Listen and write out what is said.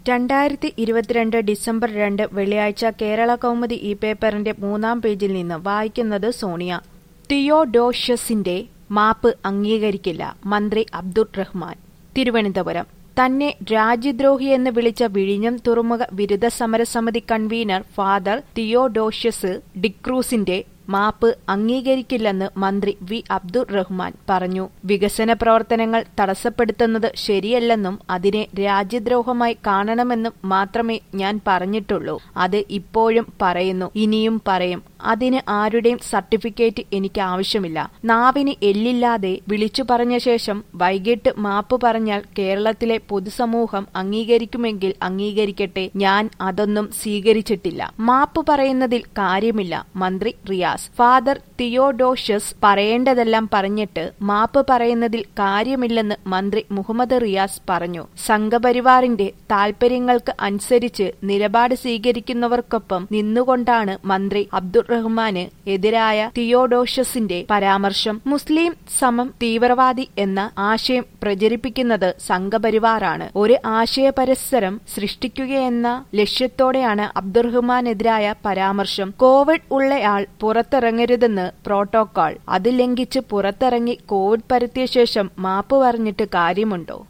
രണ്ടായിരത്തി ഇരുപത്തിരണ്ട് ഡിസംബർ രണ്ട് വെള്ളിയാഴ്ച കേരള കൗമുദി ഈ പേപ്പറിന്റെ മൂന്നാം പേജിൽ നിന്ന് വായിക്കുന്നത് സോണിയ തിയോഡോഷ്യസിന്റെ മാപ്പ് അംഗീകരിക്കില്ല മന്ത്രി അബ്ദുൾ റഹ്മാൻ തിരുവനന്തപുരം തന്നെ രാജ്യദ്രോഹിയെന്ന് വിളിച്ച വിഴിഞ്ഞം തുറമുഖ വിരുദ്ധ സമരസമിതി കൺവീനർ ഫാദർ തിയോഡോഷ്യസ് ഡിക്രൂസിന്റെ മാപ്പ് അംഗീകരിക്കില്ലെന്ന് മന്ത്രി വി അബ്ദുൾ റഹ്മാൻ പറഞ്ഞു വികസന പ്രവർത്തനങ്ങൾ തടസ്സപ്പെടുത്തുന്നത് ശരിയല്ലെന്നും അതിനെ രാജ്യദ്രോഹമായി കാണണമെന്നും മാത്രമേ ഞാൻ പറഞ്ഞിട്ടുള്ളൂ അത് ഇപ്പോഴും പറയുന്നു ഇനിയും പറയും അതിന് ആരുടെയും സർട്ടിഫിക്കറ്റ് എനിക്ക് ആവശ്യമില്ല നാവിന് എല്ലില്ലാതെ വിളിച്ചു പറഞ്ഞ ശേഷം വൈകിട്ട് മാപ്പ് പറഞ്ഞാൽ കേരളത്തിലെ പൊതുസമൂഹം അംഗീകരിക്കുമെങ്കിൽ അംഗീകരിക്കട്ടെ ഞാൻ അതൊന്നും സ്വീകരിച്ചിട്ടില്ല മാപ്പ് പറയുന്നതിൽ കാര്യമില്ല മന്ത്രി റിയാസ് ഫാദർ തിയോഡോഷ്യസ് പറയേണ്ടതെല്ലാം പറഞ്ഞിട്ട് മാപ്പ് പറയുന്നതിൽ കാര്യമില്ലെന്ന് മന്ത്രി മുഹമ്മദ് റിയാസ് പറഞ്ഞു സംഘപരിവാറിന്റെ താൽപര്യങ്ങൾക്ക് അനുസരിച്ച് നിലപാട് സ്വീകരിക്കുന്നവർക്കൊപ്പം നിന്നുകൊണ്ടാണ് മന്ത്രി അബ്ദുൾ റഹ്മാന് എതിരായ തിയോഡോഷ്യസിന്റെ പരാമർശം മുസ്ലിം സമം തീവ്രവാദി എന്ന ആശയം പ്രചരിപ്പിക്കുന്നത് സംഘപരിവാറാണ് ഒരു ആശയ പരസ്പരം സൃഷ്ടിക്കുകയെന്ന ലക്ഷ്യത്തോടെയാണ് അബ്ദുറഹ്മാനെതിരായ പരാമർശം കോവിഡ് ഉള്ളയാൾ പുറത്തിറങ്ങരുതെന്ന് പ്രോട്ടോകോൾ അത് ലംഘിച്ച് പുറത്തിറങ്ങി കോവിഡ് പരത്തിയ ശേഷം മാപ്പ് പറഞ്ഞിട്ട് കാര്യമുണ്ടോ